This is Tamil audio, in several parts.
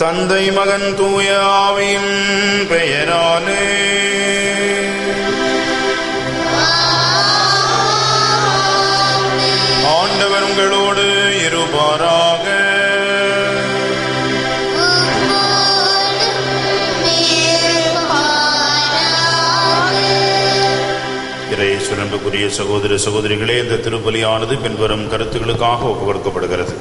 தந்தை மகன் தூய ஆவியின் பெயராலே ஆண்டவர் உங்களோடு இருப்பாராக இறையேசுரன்புக்குரிய சகோதர சகோதரிகளே இந்த திருப்பலியானது பின்வரும் கருத்துக்களுக்காக ஒப்புக் கொடுக்கப்படுகிறது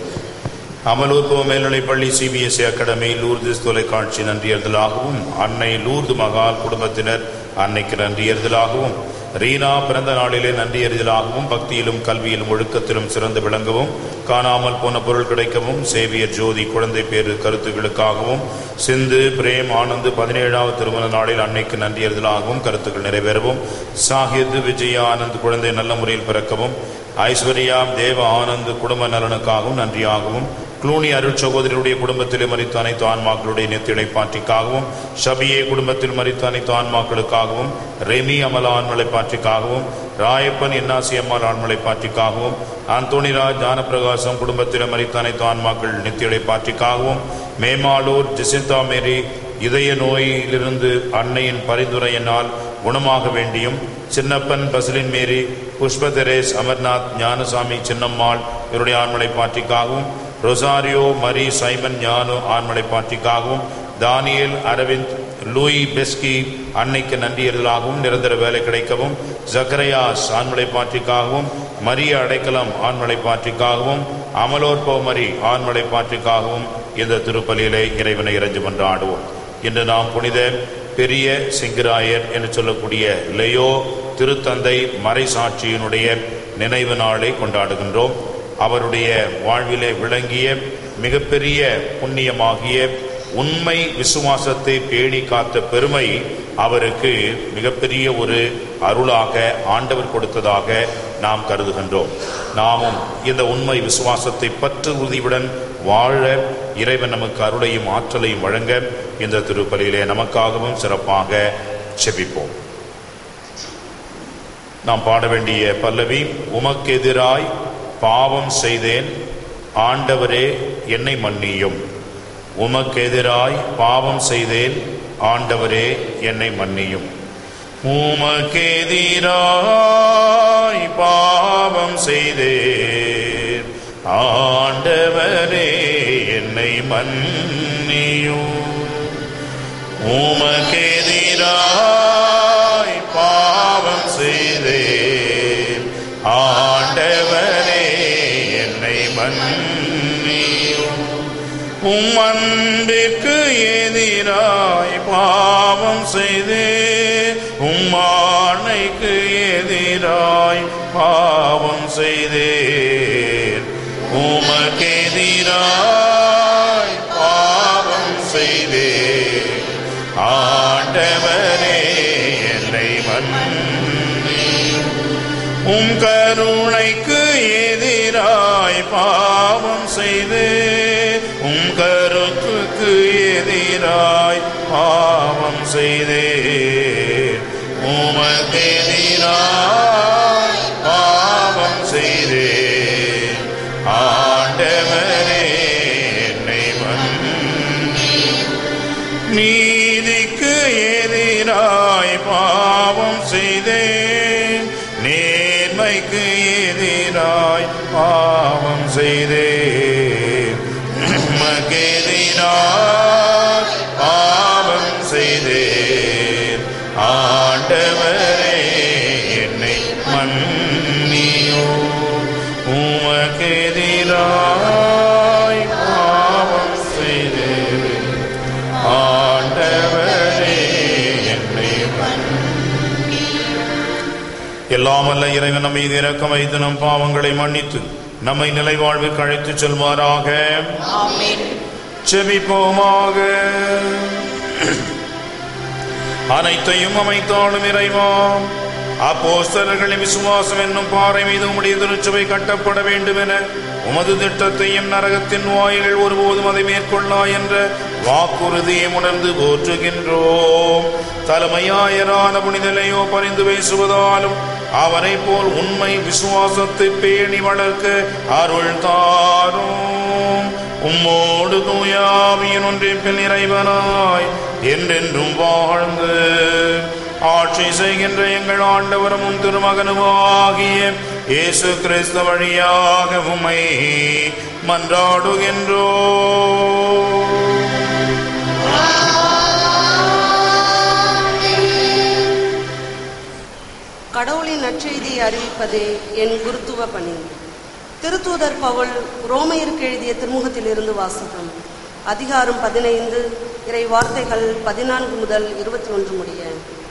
அமலூர்பவ மேல்நிலைப்பள்ளி சிபிஎஸ்இ அகாடமி லூர்திஸ் தொலைக்காட்சி நன்றியறிதலாகவும் அன்னை லூர்து மகால் குடும்பத்தினர் அன்னைக்கு நன்றியறிதலாகவும் ரீனா பிறந்த நாளிலே நன்றியறிதலாகவும் பக்தியிலும் கல்வியிலும் ஒழுக்கத்திலும் சிறந்து விளங்கவும் காணாமல் போன பொருள் கிடைக்கவும் சேவியர் ஜோதி குழந்தை பேரு கருத்துக்களுக்காகவும் சிந்து பிரேம் ஆனந்த் பதினேழாவது திருமண நாளில் அன்னைக்கு நன்றியறிதலாகவும் கருத்துக்கள் நிறைவேறவும் சாகித் விஜய ஆனந்த் குழந்தை நல்ல முறையில் பிறக்கவும் ஐஸ்வர்யா தேவ ஆனந்த் குடும்ப நலனுக்காகவும் நன்றியாகவும் க்ளூனி அருள் சகோதரருடைய குடும்பத்திலே மறித்த அனைத்து ஆன்மாக்களுடைய நித்திய இடைப்பாற்றிக்காகவும் ஷபியே குடும்பத்தில் மறித்த அனைத்து ஆன்மாக்களுக்காகவும் ரெமி அமல ஆண்மலைப்பாற்றிக்காகவும் ராயப்பன் என்னாசி அம்மாள் ஆண்மலைப்பாற்றிக்காகவும் அந்தோணிராஜ் ஞானப்பிரகாசம் குடும்பத்தில் மறித்த அனைத்து ஆன்மாக்கள் நித்திய இடைப்பாற்றிக்காகவும் மேமாலூர் ஜெசிந்தா மேரி இதய நோயிலிருந்து அன்னையின் பரிந்துரையினால் குணமாக வேண்டியும் சின்னப்பன் பசிலின் மேரி புஷ்ப தெரேஸ் அமர்நாத் ஞானசாமி சின்னம்மாள் இவருடைய ஆண்மலை பாட்டிக்காகவும் ரொசாரியோ மரி சைமன் ஞானு ஆண்மலை பாட்டிக்காகவும் தானியல் அரவிந்த் லூயி பெஸ்கி அன்னைக்கு நன்றியறிதலாகவும் நிரந்தர வேலை கிடைக்கவும் ஜக்கரையாஸ் ஆண்மலை பாட்டிக்காகவும் மரிய அடைக்கலம் ஆண்மலை பாட்டிக்காகவும் அமலோற்போ மரி ஆண்மலை பாட்டிக்காகவும் இந்த திருப்பலியிலே இறைவனை இறைஞ்சு கொண்டாடுவோம் இன்று நாம் புனித பெரிய சிங்கராயர் என்று சொல்லக்கூடிய லெயோ திருத்தந்தை மறைசாட்சியினுடைய நினைவு நாளை கொண்டாடுகின்றோம் அவருடைய வாழ்விலே விளங்கிய மிகப்பெரிய புண்ணியமாகிய உண்மை விசுவாசத்தை பேணி காத்த பெருமை அவருக்கு மிகப்பெரிய ஒரு அருளாக ஆண்டவர் கொடுத்ததாக நாம் கருதுகின்றோம் நாமும் இந்த உண்மை விசுவாசத்தை பற்று உறுதியுடன் வாழ இறைவன் நமக்கு அருளையும் ஆற்றலையும் வழங்க இந்த திருப்பலியிலே நமக்காகவும் சிறப்பாக செபிப்போம் நாம் பாட வேண்டிய பல்லவி உமக்கெதிராய் பாவம் செய்தேன் ஆண்டவரே என்னை மன்னியும் உமக்கெதிராய் பாவம் செய்தேன் ஆண்டவரே என்னை மன்னியும் உமக்கெதிராய் பாவம் செய்தேன் ஆண்டவரே என்னை மன்னியும் உமக்கெதிராய் பாவம் செய்தேன் ஆண்டவரே என்னை மன்னியும் உம் அன்பிற்கு எதிராய் பாவம் செய்தே உம் ஆணைக்கு எதிராய் பாவம் செய்தேன் உமக்கெதிராய் பாவம் செய்தேன் ஆண்டவரே என்னை மன்னியும் உம் கருணைக்கு எதிராய் பாவம் செய்து உம் கருத்துக்கு எதிராய் பாவம் செய்தே உமக்கு எதிராய் பாவம் செய்தே ஆண்டவரே என்னை மன்னியும் நீதிக்கு எதிராய் பாவம் செய்தேன் நேர்மைக்கு எதிராய் பாவம் செய்தேன் உமக்கு எதிராய் பாவம் செய்தேன் ஆண்டவரே என்னை மன்னியோ உமக்கு எதிராய் பாவம் செய்தேன் ஆண்டவரே என்னை எல்லாம் அல்ல இறைவன் நம்மை இறக்கம் வைத்து நம் பாவங்களை மன்னித்து நம்மை நிலை வாழ்விற்கு அழைத்துச் செல்வாராக செபிப்போமாக அனைத்தையும் அமைத்தாலும் இறைவா அப்போஸ்தலர்களின் விசுவாசம் என்னும் பாறை மீது உம்முடைய திருச்சபை கட்டப்பட வேண்டும் என உமது திட்டத்தையும் நரகத்தின் வாயில்கள் ஒருபோதும் அதை மேற்கொள்ளா என்ற வாக்குறுதியை உணர்ந்து போற்றுகின்றோம் தலைமையாயரான புனிதலையோ பரிந்து பேசுவதாலும் அவரை போல் உண்மை விசுவாசத்தை பேணி வளர்க்க அருள் தாரும் உம்மோடு தூயாவியின் ஒன்றிப்பில் இறைவனாய் என்றென்றும் வாழ்ந்து ஆட்சி செய்கின்ற எங்கள் ஆண்டவரும் உம் திருமகனுமாகிய இயேசு கிறிஸ்து வழியாக உம்மை மன்றாடுகின்றோ கடவுளின் நற்செய்தியை அறிவிப்பதே என் குருத்துவ பணி திருத்தூதர் பவுல் ரோமையருக்கு எழுதிய திருமுகத்திலிருந்து வாசகம் அதிகாரம் பதினைந்து இறை வார்த்தைகள் பதினான்கு முதல் இருபத்தி ஒன்று முடிய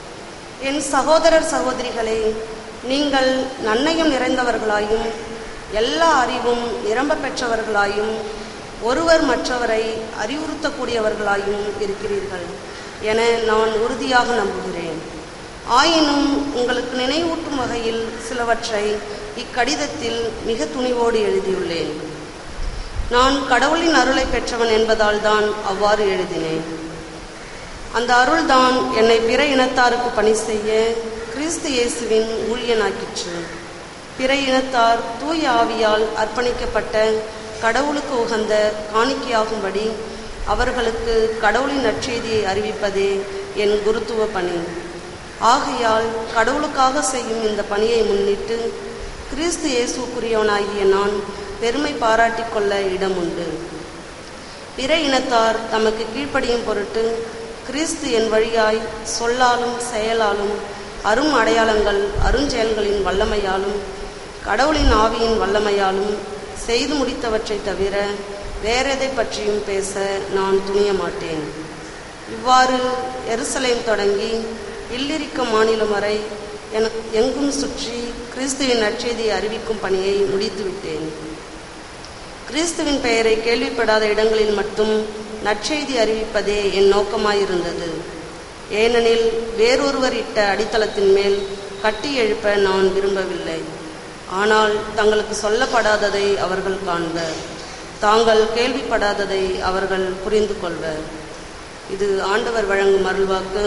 என் சகோதரர் சகோதரிகளே நீங்கள் நன்னயம் நிறைந்தவர்களாயும் எல்லா அறிவும் நிரம்ப பெற்றவர்களாயும் ஒருவர் மற்றவரை அறிவுறுத்தக்கூடியவர்களாயும் இருக்கிறீர்கள் என நான் உறுதியாக நம்புகிறேன் ஆயினும் உங்களுக்கு நினைவூட்டும் வகையில் சிலவற்றை இக்கடிதத்தில் மிக துணிவோடு எழுதியுள்ளேன் நான் கடவுளின் அருளை பெற்றவன் என்பதால் தான் அவ்வாறு எழுதினேன் அந்த அருள்தான் என்னை பிற இனத்தாருக்கு பணி செய்ய கிறிஸ்து இயேசுவின் ஊழியனாக்கிற்று பிற இனத்தார் தூய ஆவியால் அர்ப்பணிக்கப்பட்ட கடவுளுக்கு உகந்த காணிக்கையாகும்படி அவர்களுக்கு கடவுளின் நற்செய்தியை அறிவிப்பதே என் குருத்துவ பணி ஆகையால் கடவுளுக்காக செய்யும் இந்த பணியை முன்னிட்டு கிறிஸ்து இயேசுக்குரியவனாகிய நான் பெருமை பாராட்டிக் கொள்ள இடம் உண்டு பிற இனத்தார் தமக்கு கீழ்ப்படியும் பொருட்டு கிறிஸ்து என் வழியாய் சொல்லாலும் செயலாலும் அரும் அடையாளங்கள் அருஞ்செயல்களின் வல்லமையாலும் கடவுளின் ஆவியின் வல்லமையாலும் செய்து முடித்தவற்றை தவிர வேறெதை பற்றியும் பேச நான் துணிய மாட்டேன் இவ்வாறு எருசலேம் தொடங்கி இல்லிரிக்க மாநிலம் வரை என எங்கும் சுற்றி கிறிஸ்துவின் நற்செய்தியை அறிவிக்கும் பணியை முடித்துவிட்டேன் கிறிஸ்துவின் பெயரை கேள்விப்படாத இடங்களில் மட்டும் நற்செய்தி அறிவிப்பதே என் நோக்கமாயிருந்தது ஏனெனில் வேறொருவர் இட்ட அடித்தளத்தின் மேல் கட்டி எழுப்ப நான் விரும்பவில்லை ஆனால் தங்களுக்கு சொல்லப்படாததை அவர்கள் காண்பர் தாங்கள் கேள்விப்படாததை அவர்கள் புரிந்து கொள்வர் இது ஆண்டவர் வழங்கும் அருள்வாக்கு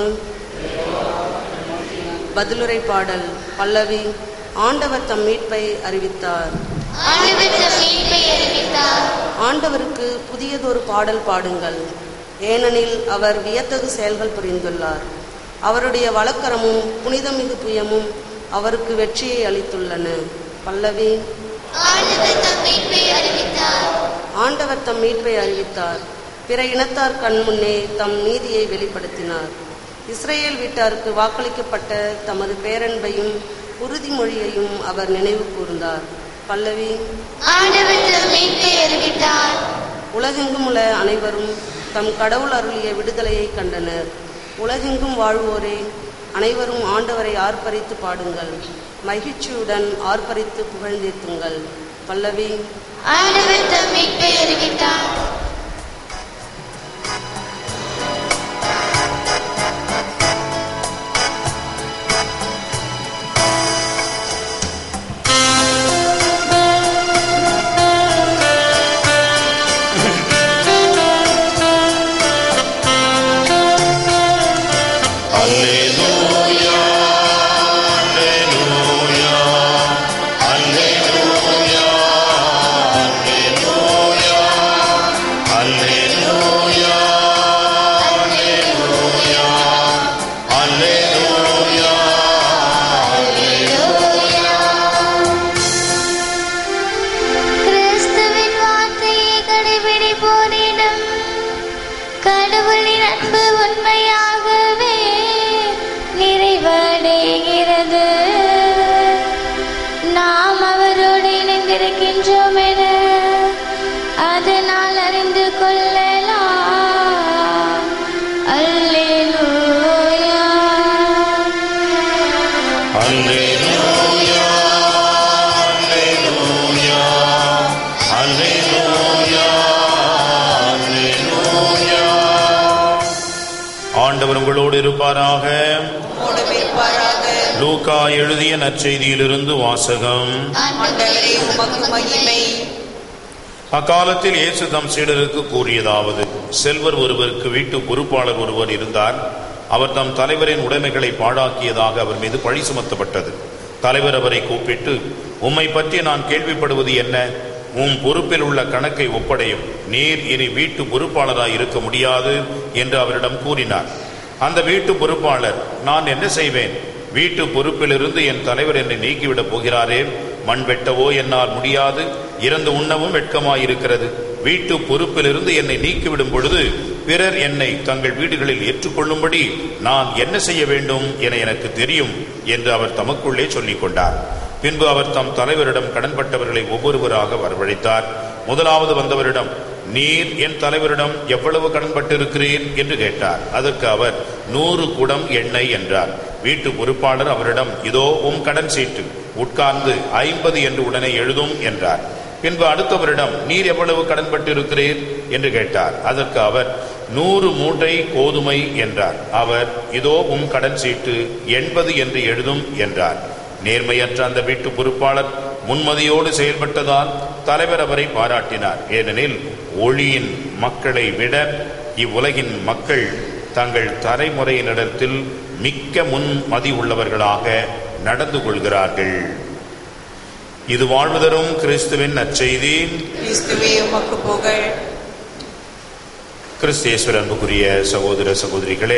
பதிலுரை பாடல் பல்லவி ஆண்டவர் தம் மீட்பை அறிவித்தார் ஆண்டவர் தம் மீட்பை அறிவித்தார் ஆண்டவருக்கு புதியதொரு பாடல் பாடுங்கள் ஏனெனில் அவர் வியத்தகு செயல்கள் புரிந்துள்ளார் அவருடைய வழக்கரமும் புனிதமிகு புயமும் அவருக்கு வெற்றியை அளித்துள்ளன பல்லவி ஆண்டவர் தம் மீட்பை அறிவித்தார் ஆண்டவர் தம் மீட்பை அறிவித்தார் பிற இனத்தார் கண் முன்னே தம் நீதியை வெளிப்படுத்தினார் இஸ்ரேல் வீட்டாருக்கு வாக்களிக்கப்பட்ட தமது பேரன்பையும் உறுதிமொழியையும் அவர் நினைவு கூர்ந்தார் பல்லவி ஆண்டவர் தம் மீட்பை அறிவித்தார் உலகெங்கும் உள்ள அனைவரும் தம் கடவுள் அருளிய விடுதலையை கண்டனர் உலகெங்கும் வாழ்வோரே அனைவரும் ஆண்டவரை ஆர்ப்பரித்து பாடுங்கள் மகிழ்ச்சியுடன் ஆர்ப்பரித்து புகழ்ந்தேத்துங்கள் பல்லவி ஆண்டவர் தம் மீட்பை அறிவித்தார் அல்லேலூயா அல்லேலூயா அல்லேலூயா அல்லேலூயா அல்லேலூயா அல்லேலூயா அல்லேலூயா கிறிஸ்துவின் வார்த்தையை கடைபிடிப்போரிடம் கடவுளின் அன்பு உண்மையாகவே நிறைவடைகிறது நாம் அவரோடு இணைந்திருக்கின்றோம் என அதனால் அறிந்து கொள்ளலாம் அல்லேலூயா அல்லேலூயா அல்லேலூயா அல்லேலூயா அல்லேலூயா ஆண்டவர் உங்களோடு இருப்பாராக லூக்கா எழுதிய நற்செய்தியிலிருந்து வாசகம் ஆண்டவரே உமக்கு மகிமை அக்காலத்தில் இயேசு தம் சீடருக்கு கூறியதாவது செல்வர் ஒருவருக்கு வீட்டு பொறுப்பாளர் ஒருவர் இருந்தார் அவர் தம் தலைவரின் உடைமைகளை பாழாக்கியதாக அவர் மீது பழி சுமத்தப்பட்டது தலைவர் அவரை கூப்பிட்டு உம்மை பற்றி நான் கேள்விப்படுவது என்ன உம் பொறுப்பில் உள்ள கணக்கை ஒப்படையும் நீர் இனி வீட்டு பொறுப்பாளராய் இருக்க முடியாது என்று அவரிடம் கூறினார் அந்த வீட்டு பொறுப்பாளர் நான் என்ன செய்வேன் வீட்டு பொறுப்பிலிருந்து என் தலைவர் என்னை நீக்கிவிடப் போகிறாரே மண் வெட்டவோ என்னால் முடியாது இறந்து உண்ணவும் வெட்கமாயிருக்கிறது வீட்டு பொறுப்பிலிருந்து என்னை நீக்கிவிடும் பொழுது பிறர் என்னை தங்கள் வீடுகளில் ஏற்றுக்கொள்ளும்படி நான் என்ன செய்ய வேண்டும் என எனக்கு தெரியும் என்று அவர் தமக்குள்ளே சொல்லிக் கொண்டார் பின்பு அவர் தம் தலைவரிடம் கடன்பட்டவர்களை ஒவ்வொருவராக வரவழைத்தார் முதலாவது வந்தவரிடம் நீர் என் தலைவரிடம் எவ்வளவு கடன்பட்டிருக்கிறீர் என்று கேட்டார் அதற்கு அவர் நூறு குடம் எண்ணெய் என்றார் வீட்டு பொறுப்பாளர் அவரிடம் இதோ உம் கடன் சீட்டு உட்கார்ந்து ஐம்பது என்று உடனே எழுதும் என்றார் பின்பு அடுத்தவரிடம் நீர் எவ்வளவு கடன்பட்டிருக்கிறீர் என்று கேட்டார் அதற்கு அவர் நூறு மூட்டை கோதுமை என்றார் அவர் இதோ உம் கடன் சீட்டு எண்பது என்று எழுதும் என்றார் நேர்மையற்ற அந்த வீட்டு பொறுப்பாளர் முன்மதியோடு செயல்பட்டதால் தலைவர் அவரை பாராட்டினார் ஏனெனில் ஒளியின் மக்களை விட இவ்வுலகின் மக்கள் தங்கள் தலைமுறையினிடத்தில் மிக்க முன்மதி உள்ளவர்களாக நடந்து கொள்கிறார்கள் இது வாழ்வுதரும் கிறிஸ்துவின் நற்செய்தி கிறிஸ்துவே உமக்கு புகழ் கிறிஸ்தேஸ்வர அன்புக்குரிய சகோதர சகோதரிகளே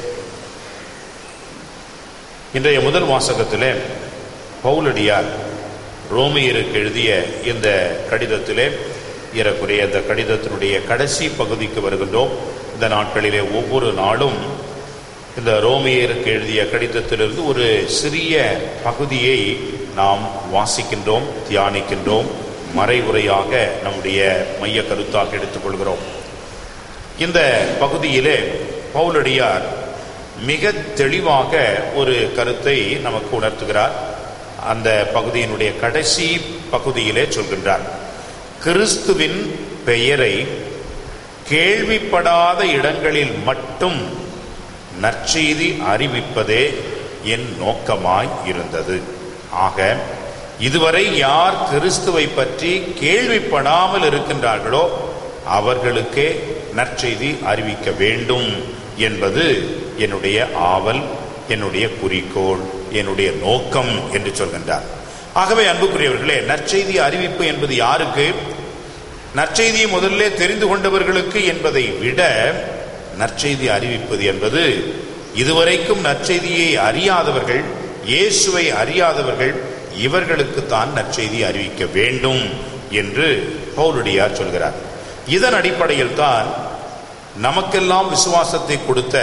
இன்றைய முதல் வாசகத்திலே பவுலடியார் ரோமியருக்கு எழுதிய இந்த கடிதத்திலே ஏறக்குறைய இந்த கடிதத்தினுடைய கடைசி பகுதிக்கு வருகின்றோம் இந்த நாட்களிலே ஒவ்வொரு நாளும் இந்த ரோமியருக்கு எழுதிய கடிதத்திலிருந்து ஒரு சிறிய பகுதியை நாம் வாசிக்கின்றோம் தியானிக்கின்றோம் மறைவுரையாக நம்முடைய மைய கருத்தாக எடுத்துக்கொள்கிறோம் இந்த பகுதியிலே பவுலடியார் மிக தெளிவாக ஒரு கருத்தை நமக்கு உணர்த்துகிறார் அந்த பகுதியினுடைய கடைசி பகுதியிலே சொல்கின்றார் கிறிஸ்துவின் பெயரை கேள்விப்படாத இடங்களில் மட்டும் நற்செய்தி அறிவிப்பதே என் நோக்கமாய் இருந்தது ஆக இதுவரை யார் கிறிஸ்துவை பற்றி கேள்விப்படாமல் இருக்கின்றார்களோ அவர்களுக்கே நற்செய்தி அறிவிக்க வேண்டும் என்பது என்னுடைய ஆவல் என்னுடைய குறிக்கோள் என்னுடைய நோக்கம் என்று சொல்கின்றார் ஆகவே அன்புக்குரியவர்களே நற்செய்தி அறிவிப்பு என்பது யாருக்கு நற்செய்தியை முதல்ல தெரிந்து கொண்டவர்களுக்கு என்பதை விட நற்செய்தி அறிவிப்பது என்பது இதுவரைக்கும் நற்செய்தியை அறியாதவர்கள் இயேசுவை அறியாதவர்கள் இவர்களுக்கு தான் நற்செய்தி அறிவிக்க வேண்டும் என்று பவுலடியார் சொல்கிறார் இதன் அடிப்படையில் தான் நமக்கெல்லாம் விசுவாசத்தை கொடுத்த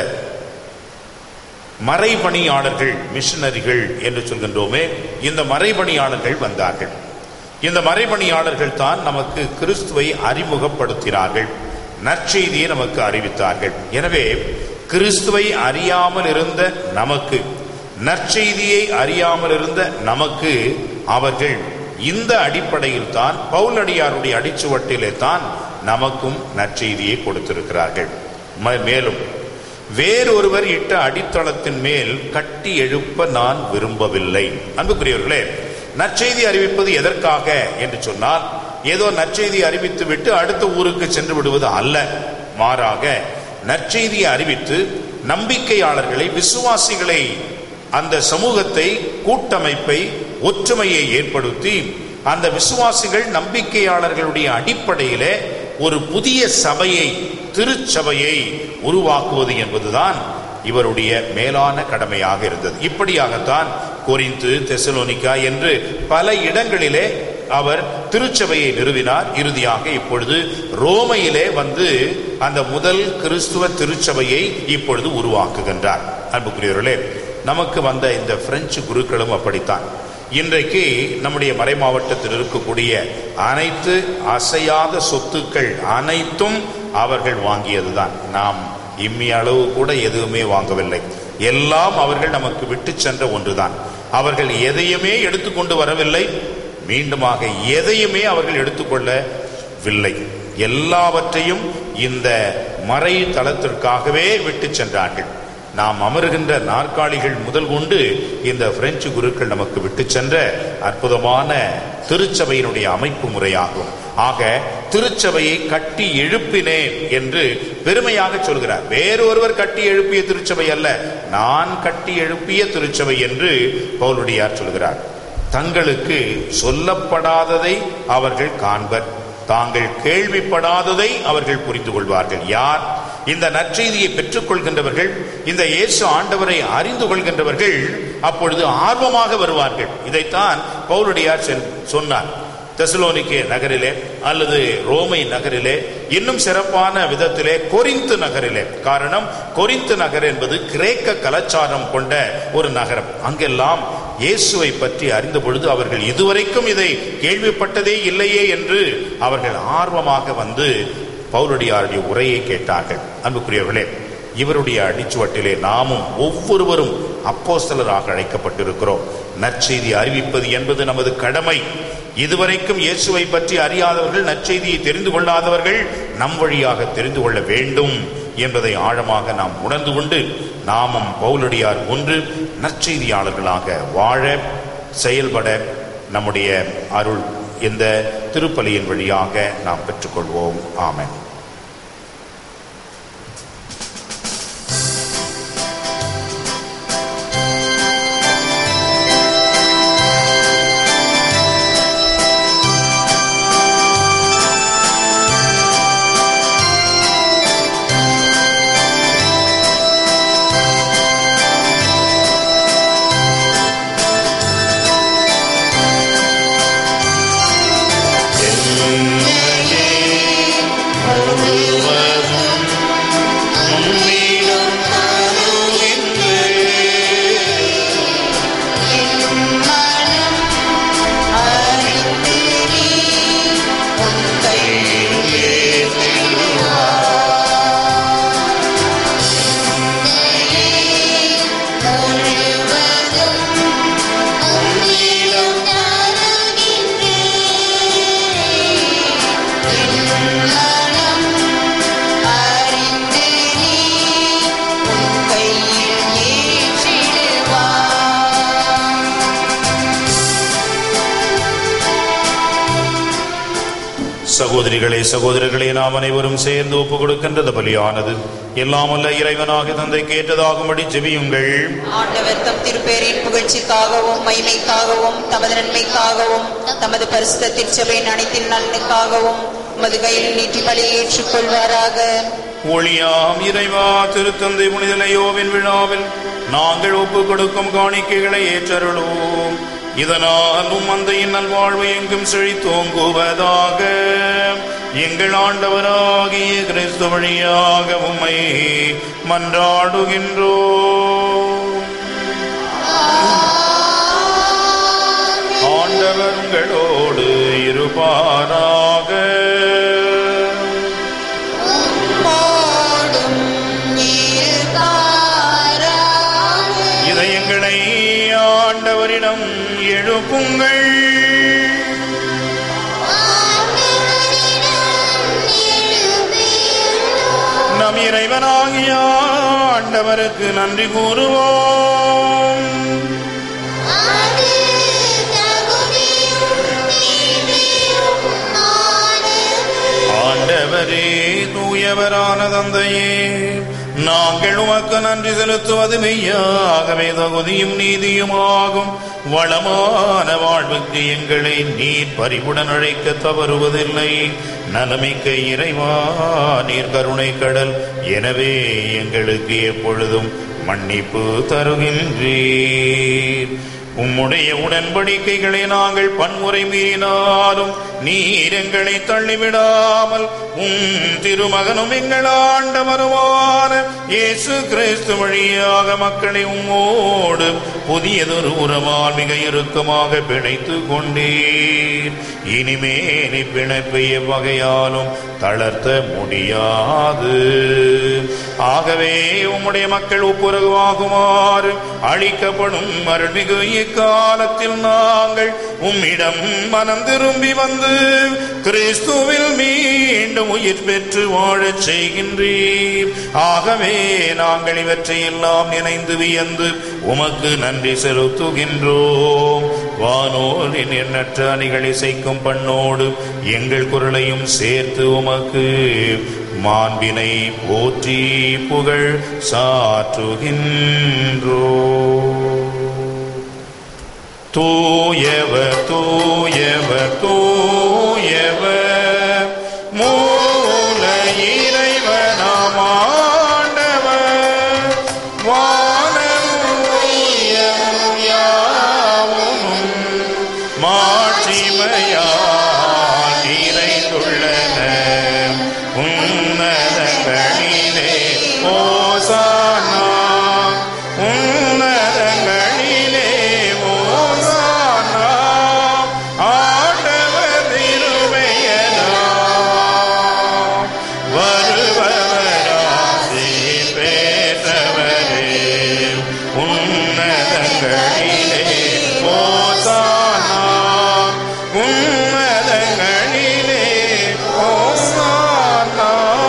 மறைபணியாளர்கள் மிஷனரிகள் என்று சொல்கின்றோமே இந்த மறைபணியாளர்கள் வந்தார்கள் இந்த மறைபணியாளர்கள் தான் நமக்கு கிறிஸ்துவை அறிமுகப்படுத்தினார்கள் நற்செய்தியை நமக்கு அறிவித்தார்கள் எனவே கிறிஸ்துவை அறியாமல் இருந்த நமக்கு நற்செய்தியை அறியாமல் இருந்த நமக்கு அவர்கள் இந்த அடிப்படையில் தான் பவுலடியாருடைய அடிச்சுவட்டிலே தான் நமக்கும் நற்செய்தியை கொடுத்திருக்கிறார்கள் ம- மேலும் வேறொருவர் இட்ட அடித்தளத்தின் மேல் கட்டி எழுப்ப நான் விரும்பவில்லை அன்புக்குரியவர்களே நற்செய்தி அறிவிப்பது எதற்காக என்று சொன்னால் ஏதோ நற்செய்தி அறிவித்து விட்டு அடுத்த ஊருக்கு சென்று விடுவது அல்ல மாறாக நற்செய்தியை அறிவித்து நம்பிக்கையாளர்களை விசுவாசிகளை அந்த சமூகத்தை கூட்டமைப்பை ஒற்றுமையை ஏற்படுத்தி அந்த விசுவாசிகள் நம்பிக்கையாளர்களுடைய அடிப்படையிலே ஒரு புதிய சபையை திருச்சபையை உருவாக்குவது என்பதுதான் இவருடைய மேலான கடமையாக இருந்தது இப்படியாகத்தான் கொரிந்து தெசலோனிக்கா என்று பல இடங்களிலே அவர் திருச்சபையை நிறுவினார் இறுதியாக இப்பொழுது ரோமையிலே வந்து அந்த முதல் கிறிஸ்துவ திருச்சபையை இப்பொழுது உருவாக்குகின்றார் அன்புக்குரியவர்களே நமக்கு வந்த இந்த பிரெஞ்சு குருக்களும் அப்படித்தான் இன்றைக்கு நம்முடைய மறை மாவட்டத்தில் இருக்கக்கூடிய அனைத்து அசையாத சொத்துக்கள் அனைத்தும் அவர்கள் வாங்கியதுதான் நாம் இம்மி அளவு கூட எதுவுமே வாங்கவில்லை எல்லாம் அவர்கள் நமக்கு விட்டு சென்ற ஒன்றுதான் அவர்கள் எதையுமே எடுத்துக்கொண்டு வரவில்லை மீண்டுமாக எதையுமே அவர்கள் எடுத்துக்கொள்ளவில்லை எல்லாவற்றையும் இந்த மறை தளத்திற்காகவே விட்டு சென்றார்கள் நாம் அமருகின்ற நாற்காலிகள் முதல் கொண்டு இந்த பிரெஞ்சு குருக்கள் நமக்கு விட்டு சென்ற அற்புதமான திருச்சபையினுடைய அமைப்பு முறையாகும் ஆக திருச்சபையை கட்டி எழுப்பினேன் என்று பெருமையாக சொல்கிறார் வேறொருவர் கட்டி எழுப்பிய திருச்சபை அல்ல நான் கட்டி எழுப்பிய திருச்சபை என்று பவுலுடையார் சொல்கிறார் தங்களுக்கு சொல்லப்படாததை அவர்கள் காண்பர் தாங்கள் கேள்விப்படாததை அவர்கள் புரிந்து கொள்வார்கள் யார் இந்த நற்செய்தியை பெற்றுக்கொள்கின்றவர்கள் இந்த இயேசு ஆண்டவரை அறிந்து கொள்கின்றவர்கள் அப்பொழுது ஆர்வமாக வருவார்கள் இதைத்தான் பவுலுடையார் சென்- சொன்னார் தெசலோனிக்கே நகரிலே அல்லது ரோமை நகரிலே இன்னும் சிறப்பான விதத்திலே கொரிந்து நகரிலே காரணம் கொரிந்து நகர் என்பது கிரேக்க கலாச்சாரம் கொண்ட ஒரு நகரம் அங்கெல்லாம் இயேசுவை பற்றி அறிந்த பொழுது அவர்கள் இதுவரைக்கும் இதை கேள்விப்பட்டதே இல்லையே என்று அவர்கள் ஆர்வமாக வந்து பவுலடியாருடைய உரையை கேட்டார்கள் அன்புக்குரியவர்களே இவருடைய அடிச்சுவட்டிலே நாமும் ஒவ்வொருவரும் அப்போஸ்தலராக அழைக்கப்பட்டிருக்கிறோம் நற்செய்தி அறிவிப்பது என்பது நமது கடமை இதுவரைக்கும் இயேசுவை பற்றி அறியாதவர்கள் நற்செய்தியை தெரிந்து கொள்ளாதவர்கள் நம் வழியாக தெரிந்து கொள்ள வேண்டும் என்பதை ஆழமாக நாம் உணர்ந்து கொண்டு நாமும் பவுலடியார் ஒன்று நற்செய்தியாளர்களாக வாழ செயல்பட நம்முடைய அருள் இந்த திருப்பலியின் வழியாக நாம் பெற்றுக்கொள்வோம் ஆமென் சகோதரிகளே சகோதரர்களே நாம் அனைவரும் சேர்ந்து ஒப்பு கொடுக்கின்றது பலியானது எல்லாமல்ல இறைவனாக தந்தை கேட்டதாகும்படி ஜெபியுங்கள் ஆண்டவர் தம் திருப்பேரின் புகழ்ச்சிக்காகவும் மகிமைக்காகவும் தமது நன்மைக்காகவும் தமது பரிசுத்த திருச்சபையின் அனைத்தின் நலனுக்காகவும் உமது கையில் நீட்டி பலியை ஏற்றுக்கொள்வாராக ஒளியாம் இறைவா திருத்தந்தை புனிதலையோவின் விழாவில் நாங்கள் ஒப்பு கொடுக்கும் காணிக்கைகளை ஏற்றருளுவோம் இதனால் உம் மந்தையின் நல்வாழ்வு எங்கும் செழித்தோங்குவதாக எங்கள் ஆண்டவராகிய கிறிஸ்து வழியாக உம்மை மன்றாடுகின்றோம் ஆண்டவர் உங்களோடு இருப்பாராக இதயங்களை ஆண்டவரிடம் எழுப்புங்கள் நம் இறைவனாகிய ஆண்டவருக்கு நன்றி கூறுவோம் ஆண்டவரே தூயவரான தந்தையே நாங்கள் உமக்கு நன்றி செலுத்துவது மெய்யாகவே தகுதியும் நீதியுமாகும் வளமான வாழ்வுக்கு எங்களை நீர் பறிவுடன் அழைக்க தவறுவதில்லை நலமிக்க இறைவா நீர் கருணை கடல் எனவே எங்களுக்கு எப்பொழுதும் மன்னிப்பு தருகின்றீர் உம்முடைய உடன்படிக்கைகளை நாங்கள் பன்முறை மீறினாலும் நீர் எங்களை தள்ளிவிடாமல் உம் திருமகனும் எங்கள் ஆண்டவருமான இயேசு கிறிஸ்து வழியாக மக்களை உம்மோடு புதியதொரு உறவால் மிக இறுக்கமாக பிணைத்து கொண்டீர் இனிமேல் இப்பிணைப்பை எவ்வகையாலும் தளர்த்த முடியாது ஆகவே உம்முடைய மக்கள் ஒப்புரவாகுமாறு அளிக்கப்படும் அருள்மிகு இக்காலத்தில் நாங்கள் உம்மிடம் மனம் திரும்பி வந்து கிறிஸ்துவில் மீண்டும் உயிர் பெற்று வாழச் செய்கின்றீர் ஆகவே நாங்கள் இவற்றை எல்லாம் நினைந்து வியந்து உமக்கு நன்றி செலுத்துகின்றோம் வானோரின் எண்ணற்ற அணிகள் இசைக்கும் பண்ணோடு எங்கள் குரலையும் சேர்த்து உமக்கு மாண்பினை போற்றி புகழ் சாற்றுகின்றோ தூயவர் தூயவர் தூயவர் மூல இறைவனாம் ஆண்டவர் வானமும் யாவும் மாட்சிமையால் நிறைந்துள்ளன உன்னதங்களிலே ஓசானா உன்னதங்களிலே ஓசானா ஆண்டவர் திருமையனாம் வருபவராசி பேற்றவரே உன்னதங்களிலே ஓசானா உன்னதங்களிலே ஓசானா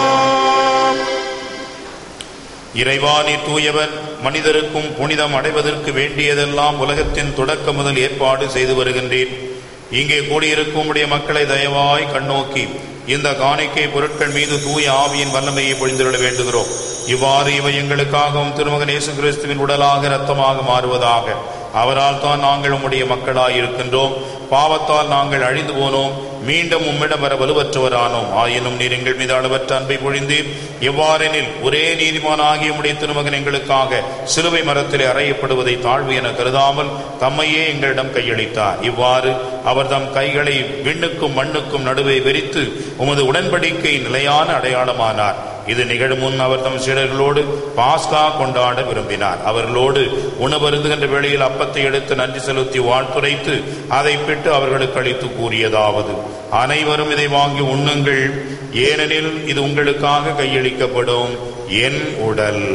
இறைவானி தூயவர் மனிதருக்கும் புனிதம் அடைவதற்கு வேண்டியதெல்லாம் உலகத்தின் தொடக்க முதல் ஏற்பாடு செய்து வருகின்றேன் இங்கே கூடியிருக்கும் உடைய மக்களை தயவாய் கண்ணோக்கி இந்த காணிக்கை பொருட்கள் மீது தூய ஆவியின் வல்லமையை பொழிந்துவிட வேண்டுகிறோம் இவ்வாறு இவை எங்களுக்காகவும் திருமகன் இயேசு கிறிஸ்துவின் உடலாக இரத்தமாக மாறுவதாக அவரால் தான் நாங்கள் உம்முடைய மக்களாய் இருக்கின்றோம் பாவத்தால் நாங்கள் அழிந்து போனோம் மீண்டும் உம்மிடம் வர வலுவற்றவரானோம் ஆயினும் நீர் எங்கள் மீது அளவற்ற அன்பை பொழிந்தீர் எவ்வாறெனில் ஒரே நீதிமானாகிய உம்முடைய திருமகன் எங்களுக்காக சிலுவை மரத்திலே அறையப்படுவதை தாழ்வு என கருதாமல் தம்மையே எங்களிடம் கையளித்தார் இவ்வாறு அவர் தம் கைகளை விண்ணுக்கும் மண்ணுக்கும் நடுவே வெறித்து உமது உடன்படிக்கை நிலையான அடையாளமானார் இது நிகழும் முன் அவர் தம் சீடர்களோடு பாஸ்கா கொண்டாட விரும்பினார் அவர்களோடு உணவருந்துகின்ற வேளையில் அப்பத்தை எடுத்து நன்றி செலுத்தி வாழ்த்துரைத்து அதை பிட்டு அவர்களுக்கு அளித்து கூறியதாவது அனைவரும் இதை வாங்கி உண்ணுங்கள் ஏனெனில் இது உங்களுக்காக கையளிக்கப்படும் என் உடல்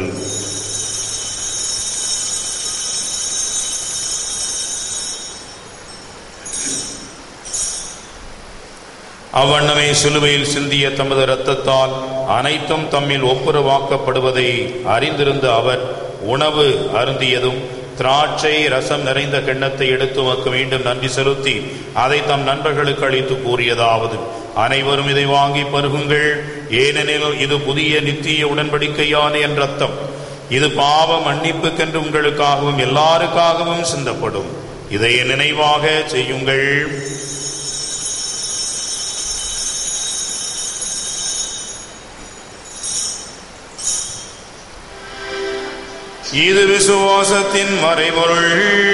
அவ்வண்ணமே சிலுவையில் சிந்திய தமது இரத்தத்தால் அனைத்தும் தம்மில் ஒப்புரவாக்கப்படுவதை அறிந்திருந்த அவர் உணவு அருந்தியதும் திராட்சை ரசம் நிறைந்த கிண்ணத்தை எடுத்து உமக்கு மீண்டும் நன்றி செலுத்தி அதை தம் நண்பர்களுக்கு அளித்து கூறியதாவது அனைவரும் இதை வாங்கி பருகுங்கள் ஏனெனில் இது புதிய நித்திய உடன்படிக்கையான என் ரத்தம் இது பாவ மன்னிப்புக்கென்று உங்களுக்காகவும் எல்லாருக்காகவும் சிந்தப்படும் இதை என் நினைவாக செய்யுங்கள் இது விசுவாசத்தின் மறைபொருள்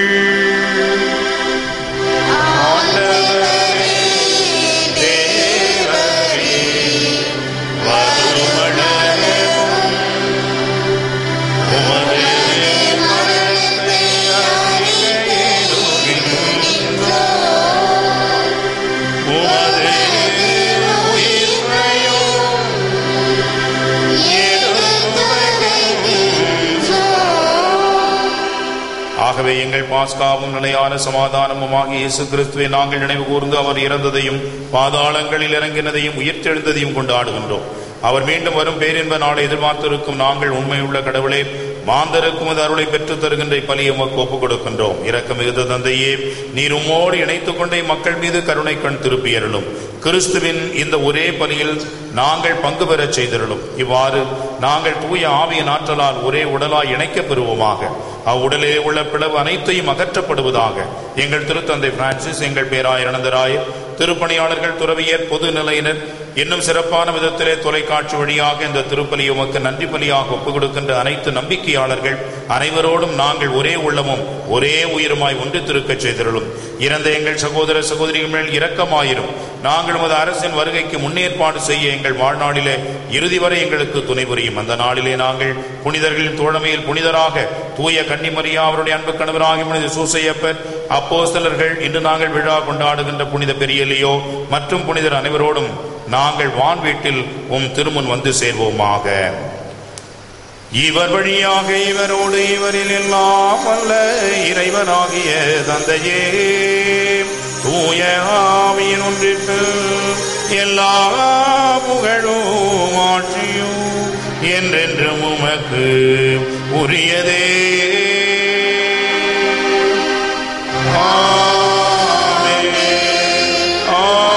ஆண்டவரே, தேவரே, வருமளவும் உமது மரணத்தை அறிக்கையிடுகின்றோம். உமது உயிர்ப்பையும் ஆகவே எங்கள் பாஸ்காவும் நிலையான சமாதானமுமாகிய இயேசு கிறிஸ்துவை நாங்கள் நினைவு கூர்ந்து அவர் இறந்ததையும் பாதாளங்களில் இறங்கினதையும் உயிர்த்தெழுந்ததையும் கொண்டாடுகின்றோம் அவர் மீண்டும் வரும் பேரின்ப நாளை எதிர்பார்த்திருக்கும் நாங்கள் உண்மையுள்ள கடவுளே மாந்தருக்கும் அது அருளை பெற்றுத் தருகின்ற பலியை உமக்கு ஒப்புக் கொடுக்கின்றோம் இரக்கம் மிகுந்த தந்தையே நீர் உம்மோடு இணைத்துக் கொண்டே மக்கள் மீது கருணை கண் திருப்பி அருளும் கிறிஸ்துவின் இந்த ஒரே பலியில் நாங்கள் பங்கு பெறச் செய்திருளும் இவ்வாறு நாங்கள் தூய ஆவியின் ஆற்றலால் ஒரே உடலாய் இணைக்கப் பெறுவோமாக அவ்வுடலே உள்ள பிளவு அனைத்தையும் அகற்றப்படுவதாக எங்கள் திருத்தந்தை பிரான்சிஸ் எங்கள் பேராயர் அனந்தராயர் திருப்பணியாளர்கள் துறவியர் பொது நிலையினர் இன்னும் சிறப்பான விதத்திலே தொலைக்காட்சி வழியாக இந்த திருப்பலி உமக்கு நன்றி பலியாக ஒப்புக் கொடுக்கின்ற அனைத்து நம்பிக்கையாளர்கள் அனைவரோடும் நாங்கள் ஒரே உள்ளமும் ஒரே உயிருமாய் ஒன்றித்திருக்கச் செய்திருளும் இறந்த எங்கள் சகோதர சகோதரிகள் மேல் இரக்கமாயிரும் நாங்கள் உமது அரசின் வருகைக்கு முன்னேற்பாடு செய்ய எங்கள் வாழ்நாளிலே இறுதி வரை எங்களுக்கு துணை புரியும் அந்த நாளிலே நாங்கள் புனிதர்களின் தோழமையில் புனிதராக தூய கன்னிமரியா அவருடைய அன்பு கணவராகி புனித சூசையப்பர் அப்போஸ்தலர்கள் இன்று நாங்கள் விழா கொண்டாடுகின்ற புனித பெரியலியோ மற்றும் புனிதர் அனைவரோடும் நாங்கள் வான் வீட்டில் உம் திருமுன் வந்து சேர்வோமாக இவர் வழியாக இவரோடு இவரில் எல்லாம் அல்ல இறைவனாகிய தந்தையே தூய ஆவியின் ஒன்றிற்கு எல்லா புகழும் ஆட்சியும் என்றென்றும் உமக்கு உரியதே ஆமென்.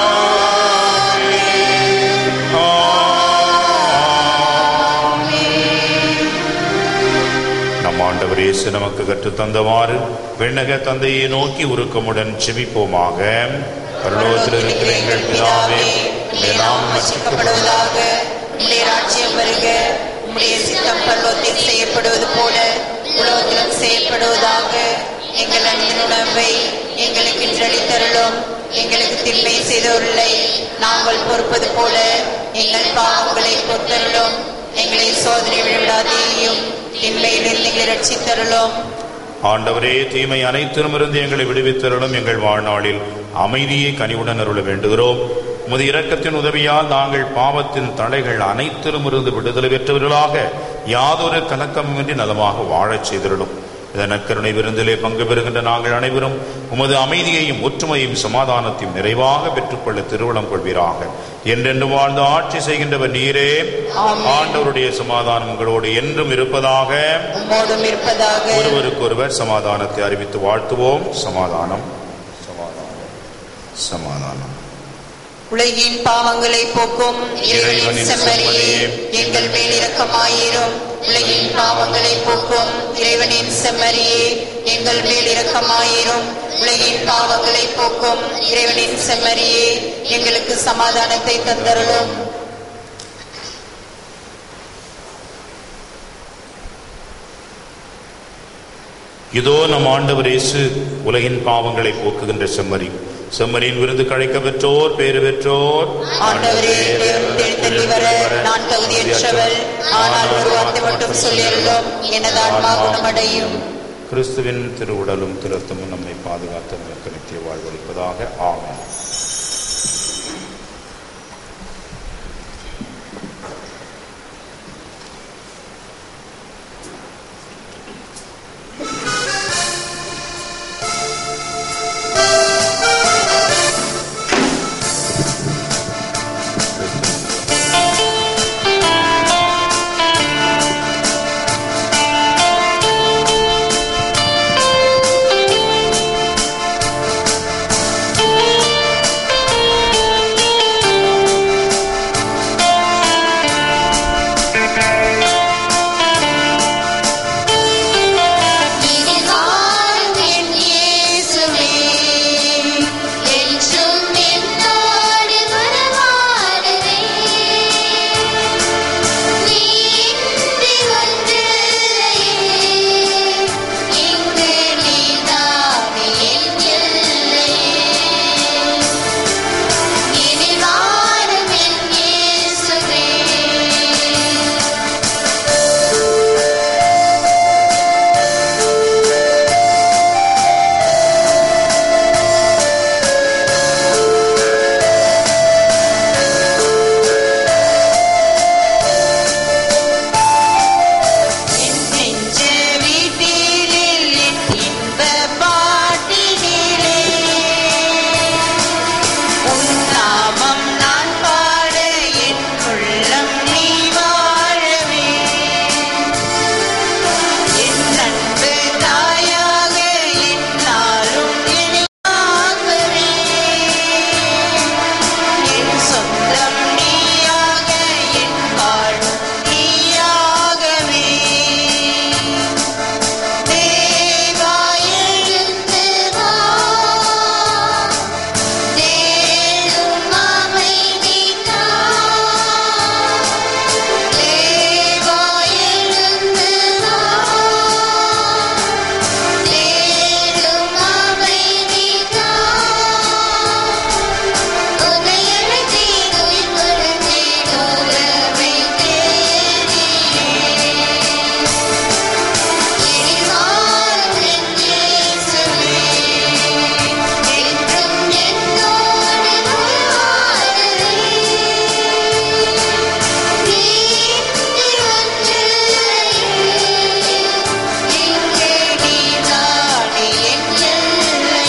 ஆமென். ஆமென். நம் ஆண்டவர் இயேசு நமக்கு கற்றுத் தந்தவாறு விண்ணக தந்தையை நோக்கி உருக்கமுடன் செபிப்போமாக பரலோகத்தில் இருக்கிற எங்கள் பிதாவே உம்முடைய நாமம் வசிக்கப்படுவதாக உம்முடைய ராஜ்யம் வருக உம்முடைய சித்தம் பரலோகத்தில் செய்யப்படுவது போல உலகத்திலும் செய்யப்படுவதாக எங்கள் அன்பின் உணவை எங்களுக்கு இன்று அளித்தருளும் எங்களுக்கு திண்மை செய்தவர்களை நாங்கள் பொறுப்பது போல எங்கள் பாவங்களை பொறுத்தருளும் எங்களை சோதனை விழவிடாதேயும் திண்மையிலிருந்து எங்களை ரட்சித்தருளும் ஆண்டவரே தீமை அனைத்திலுமிருந்து எங்களை விடுவித்தருளும் எங்கள் வாழ்நாளில் அமைதியை கனிவுடன் அருள வேண்டுகிறோம் உமது இரக்கத்தின் உதவியால் நாங்கள் பாவத்தின் தடைகள் அனைத்திலும் இருந்து விடுதலை பெற்றவர்களாக யாதொரு கலக்கமின்றி நலமாக வாழச் செய்திருளும் இதன் நற்கருணை விருந்திலே பங்கு பெறுகின்ற நாங்கள் அனைவரும் உமது அமைதியையும் ஒற்றுமையும் சமாதானத்தையும் நிறைவாக பெற்றுக்கொள்ள திருவுளம் கொள்வீராக என்றென்று வாழ்ந்து ஆட்சி செய்கின்றவர் நீரே ஆண்டவருடைய சமாதானம் உங்களோடு என்றும் இருப்பதாக உம்மோடும் இருப்பதாக ஒருவருக்கொருவர் சமாதானத்தை அறிவித்து வாழ்த்துவோம் சமாதானம் சமாதானம் சமாதானம் உலகின் பாவங்களை போக்கும் இறைவனின் இறைவனின் செம்மறியே செம்மறியே, எங்கள் மேல் இரக்கமாயிரும் உலகின் பாவங்களை போக்கும் இறைவனின் செம்மறியே எங்கள் மேல் இரக்கமாயிரும் உலகின் பாவங்களை போக்கும் இறைவனின் செம்மறியே எங்களுக்கு சமாதானத்தை தந்தருளும் இதோ நம் ஆண்டவர் இயேசு உலகின் பாவங்களை போக்குகின்ற செம்மறி செம்மறியின் விருது கழைக்க பெற்றோர் பேறு பெற்றோர் ஆண்டவரே தேவன் தேர்ந்தெள்ளி வர நான் தகுதியற்றவள் ஆனால் ஒரு வார்த்தை மட்டும் சொல்லியிருந்தோம் எனது ஆன்மா குணமடையும் கிறிஸ்துவின் திருவுடலும் திருத்தமும் நம்மை பாதுகாத்து நமக்கு நித்திய வாழ்வளிப்பதாக ஆமென் என் இயேசுவே என்றும் என்னோடு உறவாடவே நீ இன்றி ஒன்றில்லையே இங்கு நீதானே என் எல்லையே இனி வாரும் என் இயேசுவே என் நெஞ்ச வீட்டினில் என் இன்ப பாட்டினிலே உன் நாமம் நான் பாட என் உள்ளம் நீ வாழவே என் அன்பு தாயாக என்னாலும் இணையாகவே என் சொந்தம் நீயாக என் வாழும் நீயாகவே தேவா எழுந்து வா தேடும் அமைதி தா தேவா எழுந்து வா தேடும் அமைதி தா உன்னை அழைத்தேன் உயிர் கொடுத்தேன் உறவை தேடினேன் இங்கே நீதானே என் எல்லை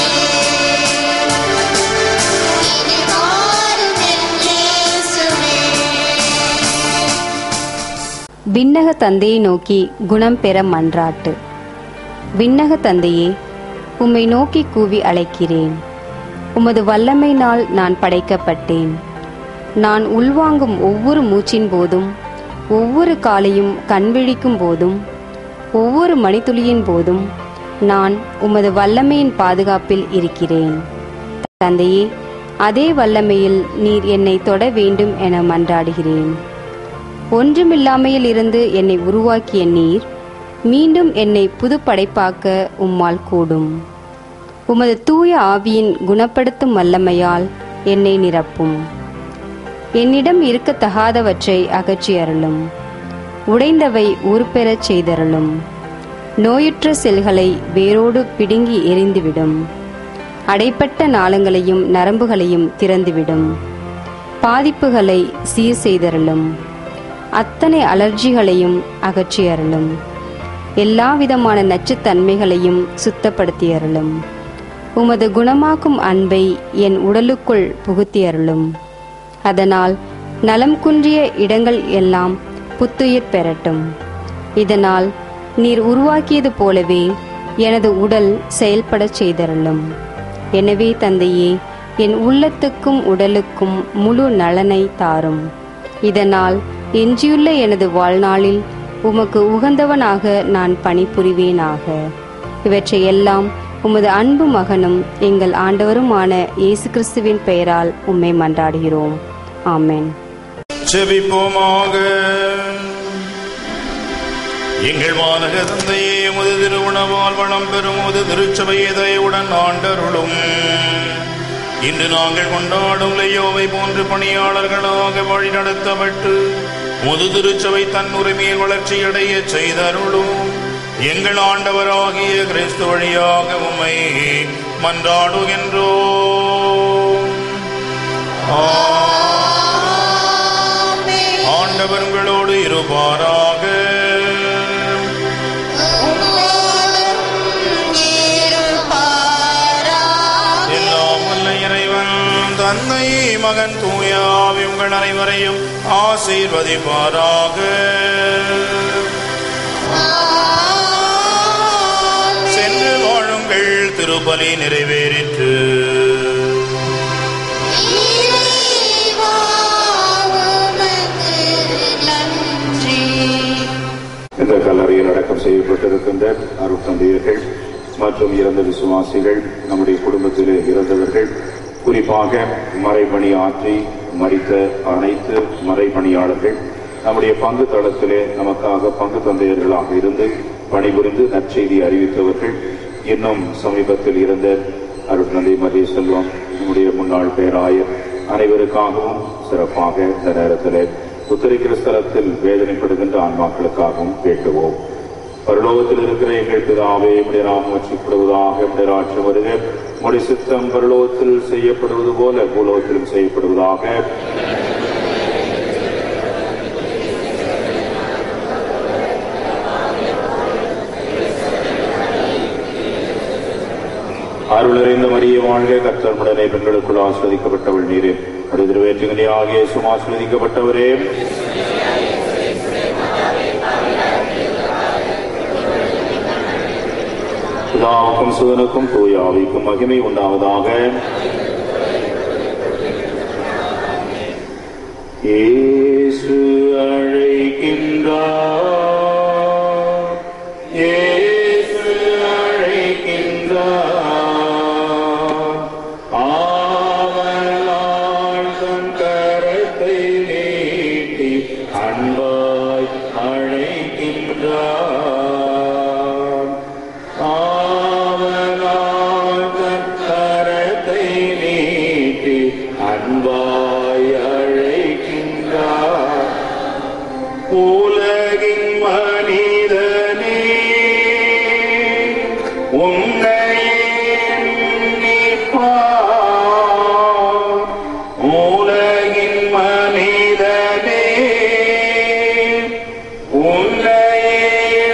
விண்ணக தந்தையை நோக்கி குணம் பெற மன்றாட்டு விண்ணக தந்தையே உம்மை நோக்கி கூவி அழைக்கிறேன் உமது வல்லமையினால் நான் படைக்கப்பட்டேன் நான் உள்வாங்கும் ஒவ்வொரு மூச்சின் போதும் ஒவ்வொரு காலையும் கண்விழிக்கும் போதும் ஒவ்வொரு மணித்துளியின் போதும் நான் உமது வல்லமையின் பாதுகாப்பில் இருக்கிறேன் தந்தையே அதே வல்லமையில் நீர் என்னை தொட வேண்டும் என மன்றாடுகிறேன் ஒன்றுமில்லாமையில் இருந்து என்னை உருவாக்கிய நீர் மீண்டும் என்னை புது படைப்பாக்க உம்மால் கூடும் உமது தூய ஆவியின் குணப்படுத்தும் வல்லமையால் என்னை நிரப்பும் என்னிடம் இருக்கத்தகாதவற்றை அகற்றி அருளும் உடைந்தவை உருப்பெறச் செய்தருளும் நோயுற்ற செல்களை வேரோடு பிடுங்கி எரிந்துவிடும் அடைப்பட்ட நாளங்களையும் நரம்புகளையும் திறந்துவிடும் பாதிப்புகளை சீர் செய்தருளும் அத்தனை அலர்ஜிகளையும் அகற்றி அருளும் எல்லாவிதமான நச்சுத்தன்மைகளையும் சுத்தப்படுத்தி அருளும் உமது குணமாக்கும் அன்பை என் உடலுக்குள் புகுத்தி அருளும் அதனால் நலம் குன்றிய இடங்கள் எல்லாம் புத்துயிர் பெறட்டும் இதனால் நீர் உருவாக்கியது போலவே எனது உடல் செயல்படச் செய்தருளும் எனவே தந்தையே என் உள்ளத்துக்கும் உடலுக்கும் முழு நலனை தாரும் இதனால் எஞ்சியுள்ள எனது வாழ்நாளில் உமக்கு உகந்தவனாக நான் பணிபுரிவேனாக இவற்றை எல்லாம் உமது அன்பு மகனும் எங்கள் ஆண்டவருமான இயேசு கிறிஸ்துவின் பெயரால் உம்மை மன்றாடுகிறோம் ஆமென் செபிப்போமாக எங்கள் வானக தந்தையே உமது திருவுணவால் வளம் பெறும் உமது திருச்சபை இதயவுடன் ஆண்டருளும் இன்று நாங்கள் கொண்டாடும் லையோவை போன்று பணியாளர்களாக வழிநடத்தப்பட்டு முது திருச்சபை தன் உரிமையை வளர்ச்சியடைய செய்தருளும் எங்கள் ஆண்டவராகிய கிறிஸ்து வழியாக உம்மை மன்றாடுகின்றோம் ஆண்டவர் உங்களோடு இருப்பாராக எல்லாம் வல்ல இறைவன் தந்தை மகன் தூயாவி உங்கள் அனைவரையும் ஆசீர்வதிப்பாராக சென்று வாழுங்கள் திருப்பலி நிறைவேறிற்று இந்த கல்லறையில் அடக்கம் செய்யப்பட்டிருக்கின்ற அருட்தந்தையர்கள் மற்றும் இறந்த விசுவாசிகள் நம்முடைய குடும்பத்திலே இறந்தவர்கள் குறிப்பாக மறைபணி ஆற்றி மறித்த அனைத்து மறைபணியாளர்கள் நம்முடைய பங்கு தளத்திலே நமக்காக பங்கு தந்தையர்களாக இருந்து பணிபுரிந்து நற்செய்தி அறிவித்தவர்கள் இன்னும் சமீபத்தில் இருந்த அருட்நந்தை மதிய செல்வம் நம்முடைய முன்னாள் பேராயர் அனைவருக்காகவும் சிறப்பாக இந்த நேரத்திலே உத்தரிக்கிற ஸ்தலத்தில் வேதனைப்படுகின்ற ஆன்மாக்களுக்காகவும் கேட்டுவோம் பரலோகத்தில் இருக்கிற எங்கள் பிதாவே உடைய நாமம் வச்சிக்கப்படுவதாக உடைய ராட்சியம் வருக உடைய சித்தம் பரலோகத்தில் செய்யப்படுவது போல பூலோகத்திலும் செய்யப்படுவதாக அருளறிந்த மரிய வாழ்க கர்த்தர்முடனே பெண்களுக்குள் ஆஸ்வதிக்கப்பட்டவள் நீரே உடைய திருவேற்றுகளே ஆகிய சுமாஸ்வதிக்கப்பட்டவரே பிதாவுக்கும் சுதனுக்கும் தூய ஆவிக்கும் மகிமை உண்டாவதாக இயேசு அழைக்கின்றார் இயேசு அழைக்கின்றார் ஆவலால் தன் கரத்தை நீட்டி அன்பாய் அழைக்கின்றார் ஆவலால் தன் கரத்தை நீட்டி அன்பாய் அழைக்கின்றார் உலகின் மனிதனே உன்னை எண்ணிப்பார். உலகின் மனிதனே உன்னை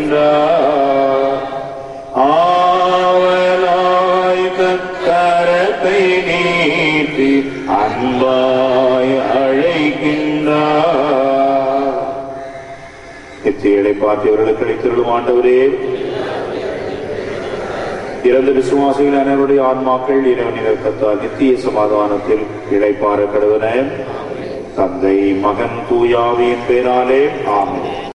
அழைக்கின்றார் ஆவலாய் கரத்தை நீட்டி அன்பாய் அழைக்கின்றார் நித்தியலை பார்த்தவர்களுக்கு அளித்திருளும் ஆண்டவரே இறந்த விசுவாசிகள் அனைவருடைய ஆன்மாக்கள் இறைவனின் இரக்கத்தால் நித்திய சமாதானத்தில் இழைப்பார கடவுன தந்தை மகன் தூயாவியின் பேராலே ஆமென்